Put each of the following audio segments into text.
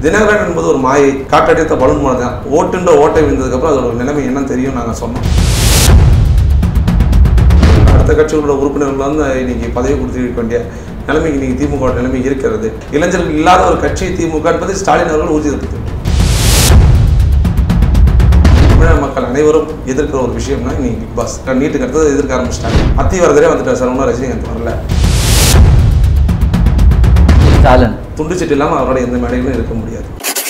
தினகரன் என்பது ஒரு மாயை காற்றடித்த பலூன் மாதிரி தான் ஓட்டுன்ற ஓட்டை விழுந்ததுக்கப்புறம் அதோட நிலைமை என்னன்னு தெரியும் நாங்கள் சொன்னோம் அடுத்த கட்சிகளோட உறுப்பினர்கள் வந்து இன்னைக்கு பதவி கொடுத்து வேண்டிய நிலைமைக்கு இன்னைக்கு திமுக வோட நிலைமை இருக்கிறது இளைஞர்கள் இல்லாத ஒரு கட்சி திமுக என்பதை ஸ்டாலின் அவர்கள் உறுதிப்படுத்தி தமிழக மக்கள் அனைவரும் எதிர்க்கிற ஒரு விஷயம்னா இன்னைக்கு பிக் பாஸ் நீட்டுக்கு அடுத்தது எதிர்க்க ஆரம்பிச்சிட்டாங்க அத்திவரதரே வந்துட்டார் சார் ஒன்றும் ரஜினிகாந்த் வரல ஸ்டாலின் துண்டு சீட்டு இல்லாமல் அவரோட எந்த மேடையிலும் இருக்க முடியாது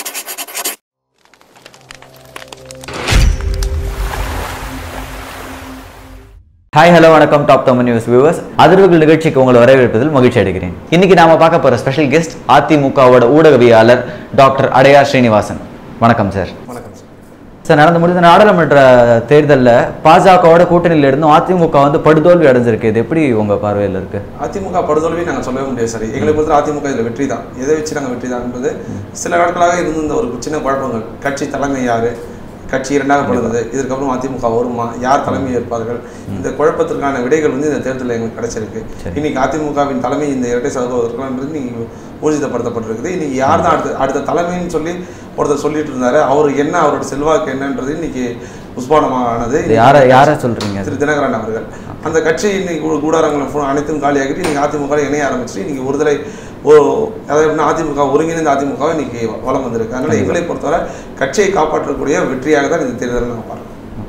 ஹாய் ஹலோ வணக்கம் டாப் தமிழ் நியூஸ் வியூவர்ஸ் அதிர்வுகள் நிகழ்ச்சிக்கு உங்களை வரவேற்பதில் மகிழ்ச்சி அடைகிறேன் இன்னைக்கு நாம பார்க்க போற ஸ்பெஷல் கெஸ்ட் அதிமுகவோட ஊடகவியாளர் டாக்டர் அடையார் ஸ்ரீனிவாசன் வணக்கம் சார் வணக்கம் சார் சார் நடந்து முடிந்த நாடாளுமன்ற தேர்தலில் பாஜகவோட கூட்டணியில் இருந்தும் அதிமுக வந்து படுதோல்வி அடைஞ்சிருக்கு இது எப்படி உங்க பார்வையில் இருக்கு அதிமுக படுதோல்வி நாங்கள் சொல்லவே முடியாது சார் எங்களை பொறுத்த அதிமுக இதில் வெற்றி தான் எதை வச்சு நாங்கள் வெற்றி தான் என்பது சில நாட்களாக இருந்த ஒரு சின்ன குழப்பங்கள் கட்சி தலைமை யாரு கட்சி இரண்டாக படுகிறது இதற்கப்புறம் அதிமுக வருமா யார் தலைமை ஏற்பார்கள் இந்த குழப்பத்திற்கான விடைகள் வந்து இந்த தேர்தலில் எங்களுக்கு கிடைச்சிருக்கு இன்னைக்கு அதிமுகவின் தலைமை இந்த இரட்டை சகோதரர்கள்ன்றது நீங்க ஊர்ஜிதப்படுத்தப்பட்டிருக்குது இன்னைக்கு யார் தான் அடுத்த அடுத்த தலைமைன்னு சொல்லி ஒருத்தர் சொல்லிட்டு இருந்தாரு அவர் என்ன அவரோட செல்வாக்கு என்னன்றது இன்னைக்கு புஷ்பானமானது இது யாரை யாரை சொல்றீங்க திரு தினகரன் அவர்கள் அந்த கட்சி இன்னைக்கு கூ- கூடாரங்களை ஃபுல்லா அனைத்தும் காலியாகிட்டு இன்னைக்கு அதிமுக ல இணைய ஆரம்பிச்சு இன்னைக்கு ஒருதலை ஓ அதாவது எப்படின்னா அதிமுக ஒருங்கிணைந்த அதிமுக இன்னைக்கு வளம் வந்திருக்கு அதனால எங்களை பொறுத்தவரை கட்சியை காப்பாற்றக்கூடிய வெற்றியாக தான் இந்த தேர்தலை நான் பார்க்குறேன்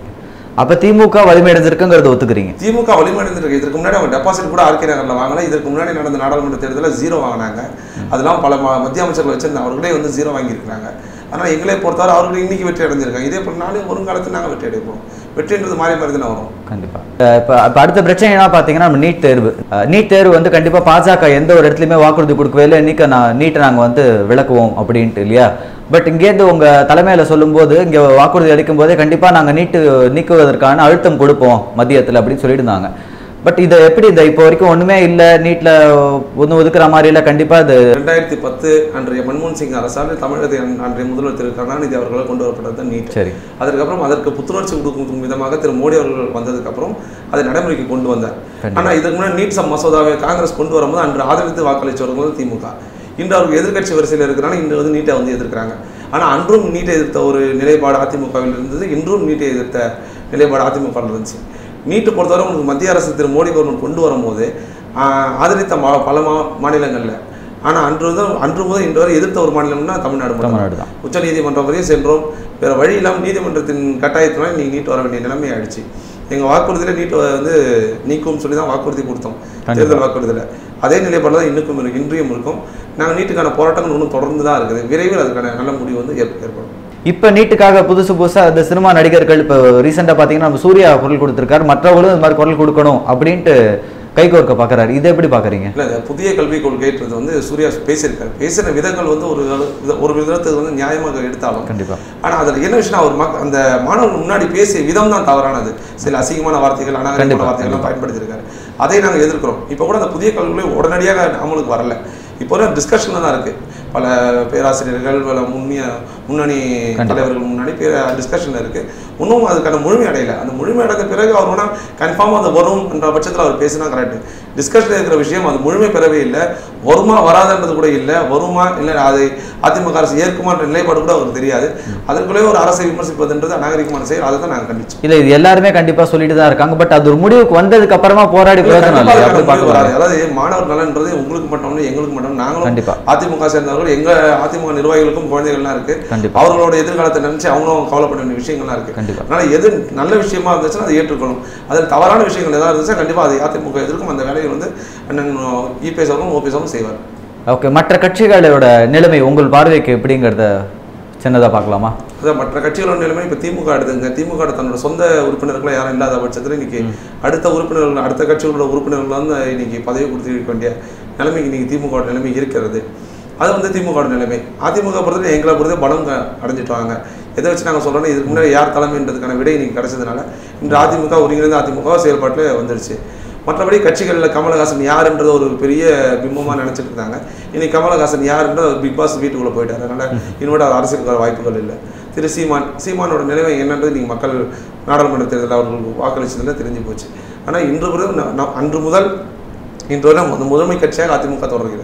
அப்ப திமுக வலிமை அடைஞ்சிருக்குங்கிறத ஒத்துக்கிறீங்க திமுக வலிமையடைந்திருக்கு இதற்கு முன்னாடி அவங்க டெபாசிட் கூட ஆர்கே நகரில் வாங்கல இதற்கு முன்னாடி நடந்த நாடாளுமன்ற தேர்தலில் ஜீரோ வாங்கினாங்க அதெல்லாம் பல ம- மத்திய அமைச்சர்கள் வச்சிருந்த அவர்களே வந்து ஜீரோ வாங்கியிருக்கிறாங்க ஆனால் எங்களை பொறுத்தவரை அவர்கள் இன்னைக்கு வெற்றி அடைஞ்சிருக்காங்க இதே போல் நாளை வருங்காலத்தில் நாங்கள் வெற்றி அடைப்போம் வெற்றின்றது மாறி மாறி தானே வரும் கண்டிப்பா அஹ் இப்ப இப்ப அடுத்த பிரச்சனை என்ன பாத்தீங்கன்னா நம்ம நீட் தேர்வு அஹ் நீட் தேர்வு வந்து கண்டிப்பா பாஜக எந்த ஒரு இடத்துலயுமே வாக்குறுதி கொடுக்கவே இல்லை இன்னைக்கு நான் நீட்டை நாங்க வந்து விளக்குவோம் அப்படின்ட்டு இல்லையா பட் இங்கேருந்து உங்க தலைமையில சொல்லும்போது இங்க வாக்குறுதி அளிக்கும் போதே கண்டிப்பா நாங்க நீட்டு நீக்குவதற்கான அழுத்தம் கொடுப்போம் மத்தியத்துல அப்படின்னு சொல்லியிருந்தாங்க பட் இதை எப்படி இந்த இப்போ வரைக்கும் ஒண்ணுமே இல்லை நீட்ல ஒன்றும் ஒதுக்குற மாதிரி இல்லை கண்டிப்பா இது ரெண்டாயிரத்தி பத்து அன்றைய மன்மோகன் சிங் அரசால் தமிழகத்தை அன்- அன்றைய முதல்வர் திரு கருணாநிதி அவர்களால் கொண்டு வரப்பட்டது தான் நீட் சரி அதற்கப்புறம் அதற்கு புத்துணர்ச்சி கொடுக்கும் விதமாக திரு மோடி அவர்கள் வந்ததுக்கப்புறம் அதை நடைமுறைக்கு கொண்டு வந்தார் கண்டிப்பா. ஆனால் இதுக்கு முன்னாடி நீட் சம் மசோதாவை காங்கிரஸ் கொண்டு வரும்போது அன்று ஆதரித்து வாக்களிச்சவர்கள் வந்து திமுக இன்று அவர்கள் எதிர்க்கட்சி வரிசையில் இருக்கிறனால இன்று வந்து நீட்டை வந்து எதிர்க்கிறாங்க ஆனால் அன்றும் நீட்டை எதிர்த்த ஒரு நிலைப்பாடு அதிமுகவில் இருந்தது இன்றும் நீட்டை எதிர்த்த நிலைப்பாடு அதிமுகவில் இருந்துச்சு நீட்டு பொறுத்தவரை உங்களுக்கு மத்திய அரசு திரு மோடி கவர்மெண்ட் கொண்டு வரும்போது ஆஹ், ஆதரித்த மா பல மா மாநிலங்களில் ஆனால் அன்று வந்து அன்று முதல் இன்று வரை எதிர்த்த ஒரு மாநிலம்னா தமிழ்நாடு மட்டும் தமிழ்நாடு தான் உச்ச நீதிமன்றம் வரையும் சென்றோம் வேறு வழி இல்லாமல் நீதிமன்றத்தின் கட்டாயத்தினால நீங்கள் நீட் வர வேண்டிய நிலைமை ஆயிடுச்சு எங்கள் வாக்குறுதியில் நீட் வந்து நீக்கும் சொல்லி தான் வாக்குறுதி கொடுத்தோம் தேர்தல் வாக்குறுதியில் அதே நிலைப்பாடு தான் இன்னுக்கும் இருக்கு இன்றையும் இருக்கும் நாங்கள் நீட்டுக்கான போராட்டங்கள் இன்னும் தொடர்ந்து தான் இருக்குது விரைவில் அதுக்கான நல்ல முடிவு வந்து ஏற்ப- ஏற்படும் இப்போ நீட்டுக்காக புதுசு புதுசாக இந்த சினிமா நடிகர்கள் இப்போ ரீசெண்டாக பார்த்தீங்கன்னா நம்ம சூர்யா குரல் கொடுத்துருக்காரு மற்றவங்களும் இந்த மாதிரி குரல் கொடுக்கணும் அப்படின்ட்டு கைகோர்க்க பார்க்குறாரு இதை எப்படி பார்க்குறீங்க இல்லை இந்த புதிய கல்விக் கொள்கைன்றது வந்து சூர்யா பேசியிருக்காரு பேசின விதங்கள் வந்து ஒரு வித- ஒரு விதத்துக்கு வந்து நியாயமாக எடுத்தாலும் கண்டிப்பா ஆனால் அதில் என்ன விஷயம் அவர் மக் அந்த மாணவர்கள் முன்னாடி பேசிய விதம் தான் தவறானது சில அசிங்கமான வார்த்தைகள் அநாகரிகமான கண்டிப்பா, வார்த்தைகள்லாம் பயன்படுத்தியிருக்காரு அதை நாங்கள் எதிர்க்கிறோம் இப்போ கூட அந்த புதிய கல்விகளை உடனடியாக அமலுக்கு வரல இப்போ ஒரு டிஸ்கஷனில் தான் இருக்குது பல பேராசிரியர்கள் பல முன்னிய முன்னணி கண்டிப்பா. தலைவர்கள் முன்னாடி டிஸ்கஷனில் இருக்குது இன்னும் அதுக்கான முழுமை அடையல அந்த முழுமை அடைந்த பிறகு அவர் வேணால் கன்ஃபார்மாக அது வரும் என்ற பட்சத்தில் அவர் பேசினா கரெக்ட் டிஸ்கஷனில் இருக்கிற விஷயம் அது முழுமை பெறவே இல்லை வருமா வராதுன்றது கூட இல்லை வருமா இல்லை அதை அதிமுக அரசு ஏற்குமான்ற நிலைப்பாடு கூட அவருக்கு தெரியாது அதற்குள்ளே ஒரு அரசை விமர்சிப்பதுன்றது அநாகரிகமான செயல் அதை தான் நாங்கள் கண்டிச்சோம் இல்ல இது எல்லாருமே கண்டிப்பா சொல்லிட்டு தான் இருக்காங்க பட் அது ஒரு முடிவுக்கு வந்ததுக்கு அப்புறமா போராடி பிரயோஜனம் கண்டிப்பா இல்லை அதுக்கான அப்படி முடிவு வராது. பார்க்கலாம் அதாவது மாணவர் நலன்றது உங்களுக்கு மட்டும் இல்லை, எங்களுக்கு மட்டும் இல்லை. நாங்களும் கண்டிப்பா அதிமுக சேர்ந்தவர்கள் எங்க அதிமுக நிர்வாகிகளுக்கும் குழந்தைகள்லாம் இருக்கு கண்டிப்பா அவர்களோட எதிர்காலத்தை நினைச்சு அவங்களும் கவலைப்பட வேண்டிய விஷயங்கள்லாம் இருக்கு கண்டிப்பா அதனால எது நல்ல விஷயமா இருந்துச்சுன்னா அதை ஏற்றுக்கணும் அதில் தவறான விஷயங்கள் ஏதாவது இருந்துச்சுன்னா கண்டிப்பா அதை அதிமுக எதிர்க்கும் அந்த வேலையை வந்து அண்ணன் இபிஎஸ் அவர்களும் ஓபிஎஸ் அவர்களும் செய்வார் ஓகே மற்ற கட்சிகளோட நிலைமை உங்கள் பார்வைக்கு எப்படிங்கிறத சின்னதா பார்க்கலாமா அதான் மற்ற கட்சிகளோட நிலைமை இப்போ திமுக எடுத்துங்க திமுக தன்னோட சொந்த உறுப்பினர்களே யாரும் இல்லாத பட்சத்தில் இன்னைக்கு அடுத்த உறுப்பினர்கள் அடுத்த கட்சிகளோட உறுப்பினர்கள் வந்து இன்னைக்கு பதவி கொடுத்து வேண்டிய நிலைமைக்கு இன்னைக்கு திமுக வோட நிலைமை இருக்கிறது அது வந்து திமுக வோட நிலைமை அதிமுக பொறுத்தவரை எங்களை பொறுத்த பலம் க- அடைஞ்சிட்டாங்க எதை வச்சு நாங்கள் சொல்றோம்னா இதுக்கு முன்னாடி யார் தலைமைன்றதுக்கான விடை இன்னைக்கு கிடைச்சதுனால இன்று அதிமுக ஒருங்கிணைந்த அதிமுக செயல்பாட்டில் வந்துருச்சு மற்றபடி கட்சிகளில் கமலஹாசன் யாருன்றது ஒரு பெரிய பிம்பமாக நினைச்சிட்டு இருந்தாங்க இன்னைக்கு கமலஹாசன் யாருன்ற ஒரு பிக் பாஸ் வீட்டுக்குள்ளே போயிட்டார் அதனால இனிமேட்டு அவர் அரசியலுக்கு வர வாய்ப்புகள் இல்லை திரு சீமான் சீமானோட நிலைமை என்னன்றது நீங்கள் மக்கள் நாடாளுமன்ற தேர்தலில் அவர்கள் வாக்களிச்சதில் தெரிஞ்சு போச்சு ஆனால் இன்று வரை ந- ந- அன்று முதல் இன்று வரை மு- முதன்மை கட்சியாக அதிமுக தொடர்கிறது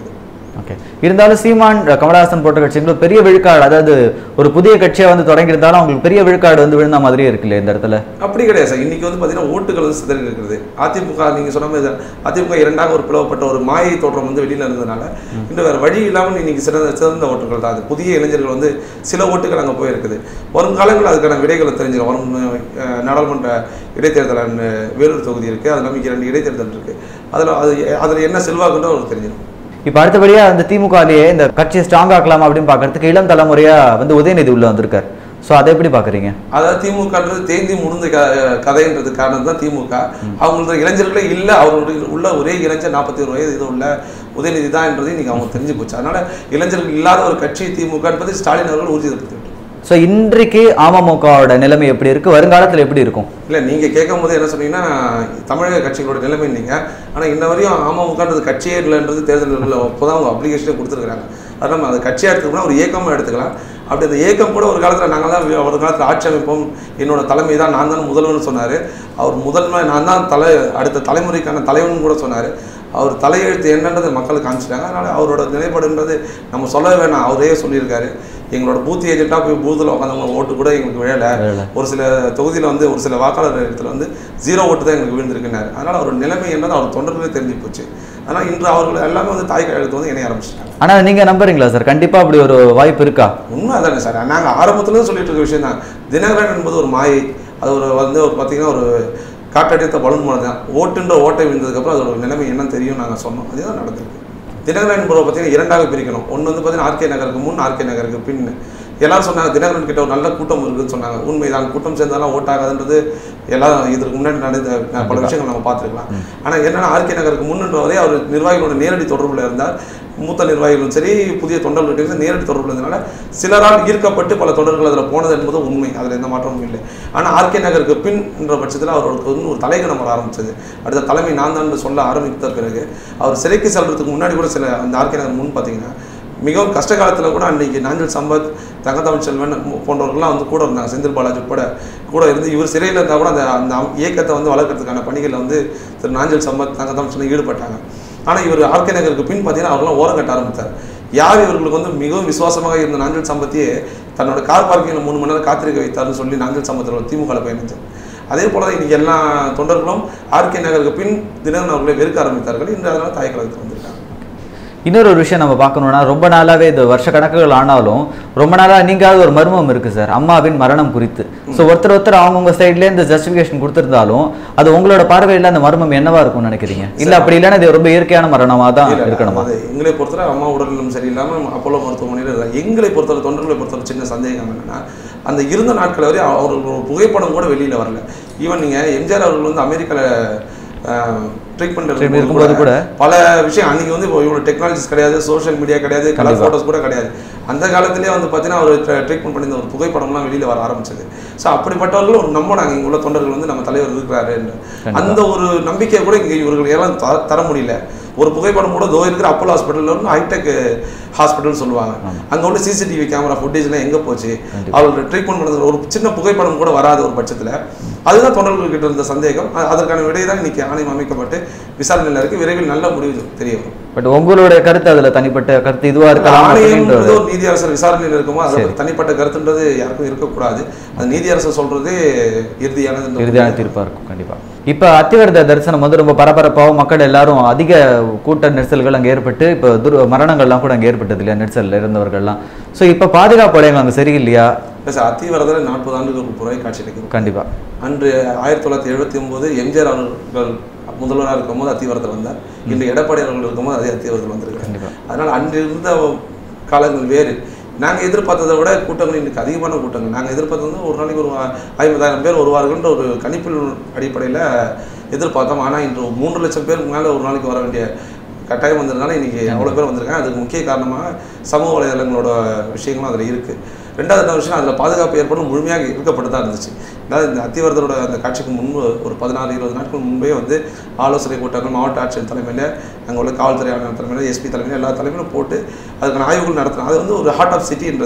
ஓகே இருந்தாலும் சீமான் அஹ், கமலஹாசன் போட்ட கட்சிகளும் பெரிய விழுக்காடு அதாவது ஒரு புதிய கட்சியா வந்து தொடங்கியிருந்தாலும் அவங்களுக்கு பெரிய விழுக்காடு வந்து விழுந்த மாதிரியே இருக்குல்ல இந்த இடத்துல அப்படி கிடையாது சார் இன்னைக்கு வந்து பார்த்தீங்கன்னா ஓட்டுகள் வந்து சிதறி இருக்கிறது அதிமுக நீங்கள் சொன்ன மாதிரி தான். அதிமுக இரண்டாக ஒரு பிளவுபட்ட ஒரு மாயை தோற்றம் வந்து வெளியில் இருந்ததுனால இன்னும் வேறு வழி இல்லாமல் இன்னைக்கு சிறந்த சிறந்த ஓட்டுகள் தான் அது புதிய இளைஞர்கள் வந்து சில ஓட்டுகள் அங்கே போயிருக்குது வருங்காலங்களில் அதுக்கான விடைகளை தெரிஞ்சிடும் வரும் அஹ், நாடாளுமன்ற இடைத்தேர்தல் அஹ், வேலூர் தொகுதி இருக்குது அது நமக்கு இரண்டு இடைத்தேர்தல் இருக்குது அதில் அது அதில் என்ன செல்வாக்குன்னு அவருக்கு தெரிஞ்சிடும் இப்போ அடுத்தபடியா அந்த திமுகலயே இந்த கட்சியை ஸ்ட்ராங் ஆக்கலாம் அப்படின்னு பார்க்கறதுக்கு இளம் தலைமுறையா வந்து உதயநிதி உள்ள வந்திருக்காரு ஸோ அதை எப்படி பாக்குறீங்க அதாவது திமுகன்றது தேந்தி முடிந்த க கதைன்றது காரணம் தான் திமுக அவங்களோட இளைஞர்களே இல்லை அவர்களுடைய உள்ள ஒரே இளைஞர் நாற்பத்தி ஒரு வயது இது உள்ள உதயநிதி தான் என்றது இன்னைக்கு அவங்க தெரிஞ்சு போச்சு அதனால இளைஞர்கள் இல்லாத ஒரு கட்சி திமுக என்பதை ஸ்டாலின் அவர்கள் உறுதிப்படுத்தி விட்டார். ஸோ இன்றைக்கு அமமுகவோட நிலைமை எப்படி இருக்கு வருங்காலத்துல எப்படி இருக்கும் இல்லை நீங்கள் கேட்கும் போது என்ன சொன்னீங்கன்னா தமிழக கட்சிகளோட நிலைமை நீங்கள் ஆனால் இன்ன வரையும் அமமுகன்றது கட்சியே இல்லைன்றது தேர்தலில் அப்போதான் அவங்க அப்ளிகேஷனே கொடுத்துருக்காங்க அது நம்ம அது கட்சியாக எடுத்துக்கலாம் ஒரு இயக்கமாக எடுத்துக்கலாம் அப்படி அந்த இயக்கம் கூட ஒரு காலத்தில் நாங்கள் தான் வி- ஒரு காலத்தில் ஆட்சி அமைப்போம் என்னோட தலைமை தான் நான் தான் முதல்வன் சொன்னார் அவர் முதன்மை நான் தான் தலை அடுத்த தலைமுறைக்கான தலைவன் கூட சொன்னார் அவர் தலையெழுத்து என்னன்றதை மக்களுக்கு காமிச்சிட்டாங்க அதனால் அவரோட நிலைப்பாடுன்றது நம்ம சொல்லவே வேணாம் அவரே சொல்லியிருக்காரு எங்களோட பூத் ஏஜென்ட்டாக போய் பூத்தில் உட்காந்தவங்க ஓட்டு கூட எங்களுக்கு விழலை விழல. ஒரு சில தொகுதியில் வந்து ஒரு சில வாக்காளர் இடத்துல வந்து ஜீரோ ஓட்டு தான் எங்களுக்கு விழுந்திருக்குனாரு அதனால் அவர் நிலைமை என்னது அவர் தொண்டர்களே தெரிஞ்சு போச்சு ஆனால் இன்று அவர்கள் எல்லாமே வந்து தாய் கழகத்து வந்து இணைய ஆரம்பிச்சிட்டாங்க ஆனா நீங்க நம்புறீங்களா சார் கண்டிப்பா அப்படி ஒரு வாய்ப்பு இருக்கா உண்மை அதானே சார் நாங்கள் ஆரம்பத்துலேருந்து சொல்லிட்டு இருக்க விஷயம் தான் தினகரன் என்பது ஒரு மாயை அது ஒரு வந்து ஒரு பார்த்தீங்கன்னா ஒரு காற்றடித்த பலூன் மாதிரி தான் ஓட்டுன்ற ஓட்டை விழுந்ததுக்கப்புறம் அதோட நிலைமை என்னன்னு தெரியும் நாங்கள் சொன்னோம் அதுதான் நடந்திருக்கு தினகரன் என்பதை பார்த்தீங்கன்னா இரண்டாக பிரிக்கணும் ஒன்று வந்து பார்த்தீங்கன்னா ஆர்கே நகருக்கு முன் ஆர்கே நகருக்கு பின் எல்லாரும் சொன்னாங்க தினகரன் கிட்ட ஒரு நல்ல கூட்டம் இருக்குன்னு சொன்னாங்க உண்மைதான் கூட்டம் சேர்ந்தாலும் ஓட்டாகாதுன்றது எல்லாம் இதற்கு முன்னாடி நடந்த அஹ், பல விஷயங்கள் நம்ம பார்த்துருக்கலாம் ஆனால் என்னன்னா ஆர்கே நகருக்கு முன்னின்ற வரை அவர் நிர்வாகிகளோட நேரடி தொடர்பில் இருந்தார் மூத்த நிர்வாகிகளும் சரி புதிய தொண்டர்களுடைய நேரடி தொடர்பு இருந்ததுனால சிலரால் ஈர்க்கப்பட்டு பல தொண்டர்கள் அதில் போனது என்பது உண்மை அதில் எந்த மாற்றமும் இல்லை ஆனால் ஆர்கே நகருக்கு பின் என்ற பட்சத்தில் அவருக்கு வந்து ஒரு தலைகணம் வர ஆரம்பிச்சது அடுத்த தலைமை நான் தான் சொல்ல ஆரம்பித்த பிறகு அவர் சிறைக்கு செல்றதுக்கு முன்னாடி கூட சில அந்த ஆர்கே நகர் முன் பார்த்தீங்கன்னா மிகவும் கஷ்ட காலத்தில் கூட அன்னைக்கு நாஞ்சல் சம்பத் தங்கத்தமிழ் செல்வன் மு- போன்றவர்கள்லாம் வந்து கூட இருந்தாங்க செந்தில் பாலாஜி கூட கூட இருந்து இவர் சிறையில் இருந்தால் கூட அந்த அந்த அம்- இயக்கத்தை வந்து வளர்க்கறதுக்கான பணிகளில் வந்து திரு நாஞ்சல் சம்பத் தங்கத்தமிழ் செல்வன் ஈடுபட்டாங்க ஆனால் இவர் ஆர்கே நகருக்கு பின் பார்த்தீங்கன்னா அவர்களாம் ஓரம் கட்ட ஆரம்பித்தார் யார் இவர்களுக்கு வந்து மிகவும் விசுவாசமாக இருந்த நாஞ்சல் சம்பத்தியே தன்னோட கார் பார்க்கிங்கில் மூணு மணி நேரம் காத்திருக்க வைத்தார்னு சொல்லி நாஞ்சல் சம்பத்தில் திமுக பயணித்தார் அதே போல தான் இன்னைக்கு எல்லா தொண்டர்களும் ஆர்கே நகருக்கு பின் தினகரன் அவர்களை வெறுக்க ஆரம்பித்தார்கள் இன்று அதனால் தாய் கழகத்துக்கு வந்திருக்காங்க இன்னொரு ஒரு விஷயம் நம்ம பார்க்கணும்னா ரொம்ப நாளாவே இது வருஷ கணக்குகள் ஆனாலும் ரொம்ப நாளா நீங்காவது ஒரு மர்மம் இருக்கு சார் அம்மாவின் மரணம் குறித்து ஸோ ஒருத்தர் ஒருத்தர் அவங்கவுங்க சைட்லேயே இந்த ஜஸ்டிஃபிகேஷன் கொடுத்திருந்தாலும் அது உங்களோட பார்வையில் அந்த மர்மம் என்னவா இருக்கும்னு நினைக்கிறீங்க இல்ல அப்படி இல்லைன்னா இது ரொம்ப இயற்கையான மரணமா தான் இல்ல, இருக்கணுமா அது எங்களை பொறுத்தவரை அம்மா உடல்நலம் சரியில்லாமல் அப்போலோ மருத்துவமனையில் இருந்தாங்க எங்களை பொறுத்தவரை தொண்டர்களை பொறுத்தவரை சின்ன சந்தேகம் என்னன்னா அந்த இருந்த நாட்கள் வரை அவர்கள் ஒரு புகைப்படம் கூட வெளியில வரல ஈவன் நீங்க எம்ஜிஆர் அவர்கள் வந்து அமெரிக்காவில் ட்ரீட்மெண்ட் இருக்கும்போது இருக்கும்போது கூட கூட பல விஷயம் அன்னைக்கு வந்து இவ்வளோ டெக்னாலஜிஸ் கிடையாது சோஷியல் மீடியா கிடையாது கலர் கண்டிப்பா. ஃபோட்டோஸ் கூட கிடையாது அந்த காலத்திலேயே வந்து பார்த்தீங்கன்னா அவர் ட்ரீட்மெண்ட் பண்ணி ஒரு புகைப்படம்லாம் வெளியில் வர ஆரம்பிச்சது ஸோ அப்படிப்பட்டவர்கள் ஒரு நம்பினாங்க இங்கே உள்ள தொண்டர்கள் வந்து நம்ம தலைவர் இருக்கிறாரு என்று. கண்டிப்பா. அந்த ஒரு நம்பிக்கையை கூட இங்கே இவர்கள் எல்லாம் த- தர முடியல ஒரு புகைப்படம் கூட தோ இருக்கிற அப்போலோ ஹாஸ்பிட்டலில் வந்து ஹைடெக் ஹாஸ்பிட்டல் சொல்லுவாங்க அங்கே உள்ள சிசிடிவி கேமரா ஃபுட்டேஜ்லாம் எங்கே போச்சு கண்டிப்பா. அவர்கள் ட்ரீட்மெண்ட் பண்ணது ஒரு சின்ன புகைப்படம் கூட வராத ஒரு பட்சத்தில் அதுதான் தொண்டர்கள் கிட்ட இருந்த சந்தேகம் அ- அதற்கான விடை தான் இன்னைக்கு ஆணையம் அமைக்கப்பட்டு விசாரணையில் இருக்கு விரைவில் நல்ல முடிவு தெரிய வரும் பட் உங்களுடைய கருத்து அதுல தனிப்பட்ட கருத்து இதுவா இருக்கலாம் ஆணையம் அப்படின்றது ஒரு நீதியரசர் விசாரணையில் இருக்குமோ அதை பத்தி தனிப்பட்ட கருத்துன்றது யாருக்கும் இருக்கக்கூடாது அது நீதியரசர் சொல்றது இறுதியானது இறுதியான தீர்ப்பா இருக்கும் கண்டிப்பா இப்ப அத்திவரத தரிசனம் வந்து ரொம்ப பரபரப்பாகவும் மக்கள் எல்லாரும் அதிக கூட்ட நெரிசல்கள் அங்க ஏற்பட்டு இப்போ துர் மரணங்கள்லாம் கூட அங்க ஏற்பட்டது இல்லையா நெரிசல்ல இருந்தவர்கள்லாம் ஸோ இப்ப பாதுகாப்பு படையங்கள் அங்க சரியில்லையா சார் அத்திவரதர் நாற்பது ஆண்டுகளுக்கு புறவை காட்சி அளிக்கும் கண்டிப்பா அன்று ஆயிரத்தி தொள்ளாயிரத்தி எழுபத்தி ஒன்பது எம்ஜிஆர் அவர்கள் முதல்வராக இருக்கும்போது அத்திவரதர் வந்தார் இன்று எடப்பாடி அவர்கள் இருக்கும்போது அதே அத்திவரதர் வந்திருக்காரு கண்டிப்பா அதனால் அன்று இருந்த காலங்கள் வேறு நாங்கள் எதிர்பார்த்ததை விட கூட்டங்கள் இன்னைக்கு அதிகமான கூட்டங்கள் நாங்கள் எதிர்பார்த்தது வந்து ஒரு நாளைக்கு ஒரு ஐம்பதாயிரம் பேர் வருவார்கள்ன்ற ஒரு கணிப்பில் அடிப்படையில் எதிர்பார்த்தோம் ஆனால் இன்று மூன்று லட்சம் பேருக்கு மேலே ஒரு நாளைக்கு வர வேண்டிய கட்டாயம் வந்ததுனால இன்னைக்கு அவ்வளோ பேர் வந்திருக்காங்க அதுக்கு முக்கிய காரணமாக சமூக வலைதளங்களோட விஷயங்களும் அதில் இருக்குது ரெண்டாவது என்ன விஷயம் அதில் பாதுகாப்பு ஏற்படும் முழுமையாக இருக்கப்பட்டு தான் இருந்துச்சு அதாவது இந்த அத்திவரதரோட அந்த காட்சிக்கு முன்பு ஒரு பதினாறு இருபது நாட்கள் முன்பே வந்து ஆலோசனை கூட்டங்கள் மாவட்ட ஆட்சியர் தலைமையில் அங்கே உள்ள காவல்துறை ஆணையர் தலைமையில் எஸ்பி தலைமையில் எல்லா தலைமையிலும் போட்டு அதுக்கான ஆய்வுகள் நடத்தினோம் அது வந்து ஒரு ஹார்ட் ஆஃப் சிட்டின்றது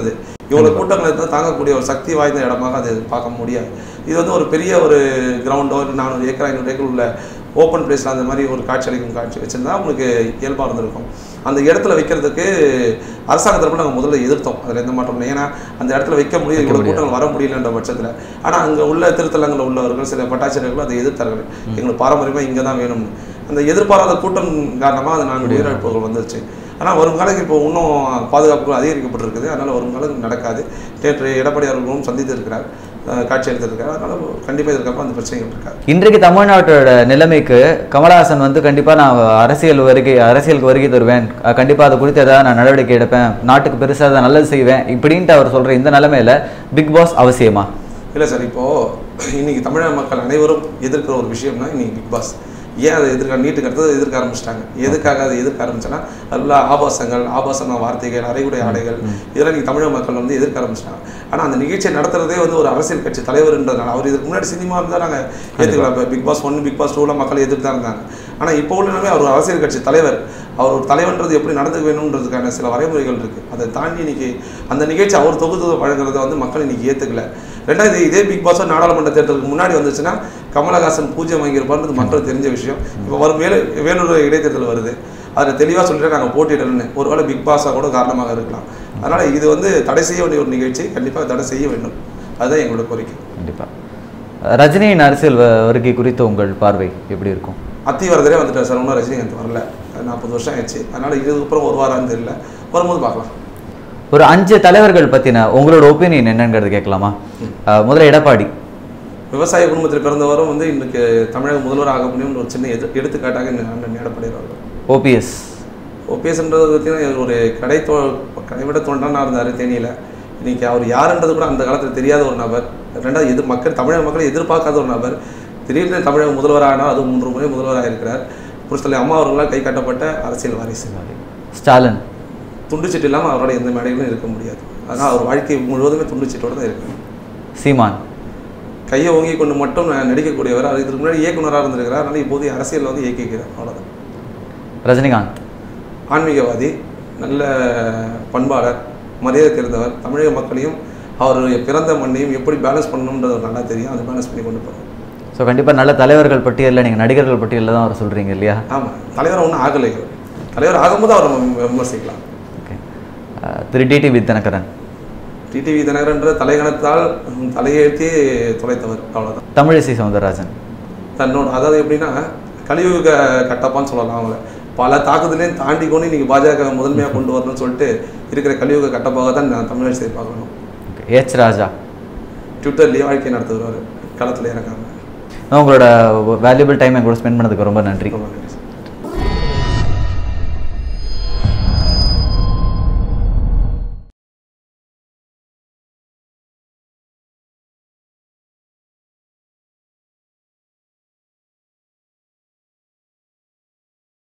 இவ்வளோ கூட்டங்களை இருந்தால் தாங்கக்கூடிய ஒரு சக்தி வாய்ந்த இடமாக அது பார்க்க முடியாது இது வந்து ஒரு பெரிய ஒரு கிரவுண்டோ ஒரு நானூறு ஏக்கர் ஐநூறு ஏக்கர் உள்ள ஓப்பன் பிளேஸில் அந்த மாதிரி ஒரு காட்சி அளிக்கும் காட்சி வச்சுருந்தா உங்களுக்கு இயல்பாக இருந்திருக்கும் அந்த இடத்துல வைக்கிறதுக்கு அரசாங்க தரப்புல நாங்கள் முதல்ல எதிர்த்தோம் அதில் எந்த மாற்றம் இல்லை ஏன்னா அந்த இடத்துல வைக்க முடியாது இவ்வளோ கூட்டங்கள் வர முடியலன்ற பட்சத்தில் ஆனால் அங்கே உள்ள திருத்தலங்களில் உள்ளவர்கள் சில பட்டாட்சியர்கள் அதை எதிர்த்தார்கள் எங்களுக்கு பாரம்பரியமாக இங்கே தான் வேணும்னு அந்த எதிர்பாராத கூட்டம் காரணமாக அது நான்கு உயிரிழப்புகள் வந்துருச்சு ஆனால் வரும் காலத்துக்கு இப்போ இன்னும் பாதுகாப்புகள் அதிகரிக்கப்பட்டிருக்குது அதனால் வரும் காலத்துக்கு நடக்காது நேற்று எடப்பாடி அவர்களும் சந்தித்து இருக்கிறார் அஹ் காட்சி எடுத்திருக்காரு அதனால் கண்டிப்பாக இதற்கப்புறம் அந்த பிரச்சனைகள் இருக்காது இன்றைக்கு தமிழ்நாட்டோட நிலைமைக்கு கமலஹாசன் வந்து கண்டிப்பா நான் அரசியல் வருகை அரசியலுக்கு வருகை தருவேன் அஹ் கண்டிப்பா அதை குறித்து ஏதாவது நான் நடவடிக்கை எடுப்பேன் நாட்டுக்கு பெருசா ஏதாவது நல்லது செய்வேன் இப்படின்ட்டு அவர் சொல்ற இந்த நிலைமையில பிக் பாஸ் அவசியமா இல்லை சார் இப்போது இன்னைக்கு தமிழக மக்கள் அனைவரும் எதிர்க்கிற ஒரு விஷயம்னா இன்னைக்கு பிக் பாஸ் ஏன் அதை எதிர்க்க நீட்டுக்கு அடுத்தது எதிர்க்க ஆரம்பிச்சிட்டாங்க எதுக்காக அதை எதிர்க்க ஆரம்பிச்சேன்னா எல்லா ஆபாசங்கள் ஆபாசமான வார்த்தைகள் அரைகுறை ஆடைகள் இதெல்லாம் இன்னைக்கு தமிழக மக்கள் வந்து எதிர்க்க ஆரம்பிச்சிட்டாங்க ஆனால் அந்த நிகழ்ச்சியை நடத்துறதே வந்து ஒரு அரசியல் கட்சி தலைவர்ன்றதுனால அவர் இதுக்கு முன்னாடி சினிமா இருந்தால் நாங்கள் ஏற்றுக்கலாம் இப்போ Bigg Boss one Bigg Boss டூவில் மக்கள் எதிர்த்து தான் இருந்தாங்க ஆனால் இப்போ உள்ளவே அவர் ஒரு அரசியல் கட்சி தலைவர் அவர் ஒரு தலைவன்றது எப்படி நடந்துக்க வேணுன்றதுக்கான சில வரைமுறைகள் இருக்குது அதை தாண்டி இன்னைக்கு அந்த நிகழ்ச்சி அவர் தொகுத்து வழங்குறத வந்து மக்கள் இன்னைக்கு ஏற்றுக்கல ரெண்டாவது இதே பிக் பாஸ் நாடாளுமன்ற தேர்தலுக்கு முன்னாடி வந்துச்சுன்னா கமலஹாசன் பூஜ்யம் வாங்கியிருப்பார்ன்றது மக்களுக்கு தெரிஞ்ச விஷயம் இப்போ வரும் வேலு வேலூர் இடைத்தேர்தல் வருது அதில் தெளிவாக சொல்லிட்டு நாங்கள் போட்டியிடலன்னு ஒருவேளை பிக் பாஸாக கூட காரணமாக இருக்கலாம் அதனால் இது வந்து தடை செய்ய வேண்டிய ஒரு நிகழ்ச்சி கண்டிப்பாக தடை செய்ய வேண்டும் அதுதான் எங்களோட கோரிக்கை கண்டிப்பா அஹ் ரஜினியின் அரசியல் வ- வருகை குறித்த உங்கள் பார்வை எப்படி இருக்கும் அத்திவரதரே வந்துட்டார் சார் இன்னும் ரஜினிகாந்த் வரல நாற்பது வருஷம் ஆயிடுச்சு அதனால் இதுக்கப்புறம் ஒரு வாரம் தெரியல வரும்போது பார்க்கலாம் ஒரு அஞ்சு தலைவர்கள் பத்தின உங்களோட ஒப்பீனியன் என்னங்கிறது கேட்கலாமா அஹ் முதல்ல எடப்பாடி விவசாய குடும்பத்தில் பிறந்தவரும் வந்து இன்னைக்கு தமிழக முதல்வர் ஆக முடியும்னு ஒரு சின்ன எது எடுத்துக்காட்டாக இந்த அண்ணன் எடப்பாடி அவர்கள் ஓபிஎஸ் ஓபிஎஸ்ன்றது பார்த்தீங்கன்னா ஒரு கடை தோ கடைவிட தொண்டனாக இருந்தார் தேனியில் இன்னைக்கு அவர் யாருன்றது கூட அந்த காலத்தில் தெரியாத ஒரு நபர் ரெண்டாவது எதிர் மக்கள் தமிழக மக்களை எதிர்பார்க்காத ஒரு நபர் திடீர்னு தமிழக முதல்வர் ஆனால் அது மூன்று முறை முதல்வராக இருக்கிறார் புரட்சித்தலை அம்மா அவர்களால் கை கட்டப்பட்ட அரசியல் வாரிசு ஸ்டாலின் துண்டுச்சீட்டு இல்லாமல் அவரோட எந்த மேடைகளும் இருக்க முடியாது அதனால் அவர் வாழ்க்கை முழுவதுமே துண்டுச்சீட்டோட தான் இருக்கு சீமான் கையை ஓங்கி கொண்டு மட்டும் ந- நடிக்கக்கூடியவர் அவர் இதுக்கு முன்னாடி இயக்குனராக இருந்திருக்கிறார் அதனால் இப்போதைய அரசியலில் வந்து இயக்கிக்கிறார் அவ்வளோதான் ரஜினிகாந்த் ஆன்மீகவாதி நல்ல பண்பாளர் மரியாதை தெரிந்தவர் தமிழக மக்களையும் அவருடைய பிறந்த மண்ணையும் எப்படி பேலன்ஸ் பண்ணணுன்றது அவருக்கு நல்லா தெரியும் அதை பேலன்ஸ் பண்ணி கொண்டு போகிறார் ஸோ கண்டிப்பா நல்ல தலைவர்கள் பட்டியலில் நீங்க நடிகர்கள் பட்டியலில் தான் அவர் சொல்றீங்க இல்லையா ஆமாம் தலைவர் ஒன்றும் ஆகலை இவர். தலைவர் ஆகும்போது அவர் நம்ம விமர்சிக்கலாம் okay Thiru TTV Dhinakaran TTV தினகரன்ற தலைகணத்தால் தலையெழுத்தி தொலைத்தவர் அவ்வளோதான் தமிழிசை சவுந்தரராஜன் தன்னோட அதாவது எப்படின்னா கலியுக கட்டப்பான்னு சொல்லலாம் அவங்கள பல தாக்குதலையும் தாண்டி கொண்டு இன்னைக்கு பாஜக முதன்மையாக கொண்டு வரணும்னு சொல்லிட்டு இருக்கிற கலியுக கட்டப்பாக தான் நான் தமிழரசை பார்க்கணும் ஓகே எச் ராஜா ட்விட்டர்லேயே வாழ்க்கை நடத்துகிறவர் களத்தில் இறங்காம உங்களோட வேல்யூபிள் டைம் என் கூட ஸ்பெண்ட் பண்ணதுக்கு ரொம்ப நன்றி ரொம்ப நன்றி.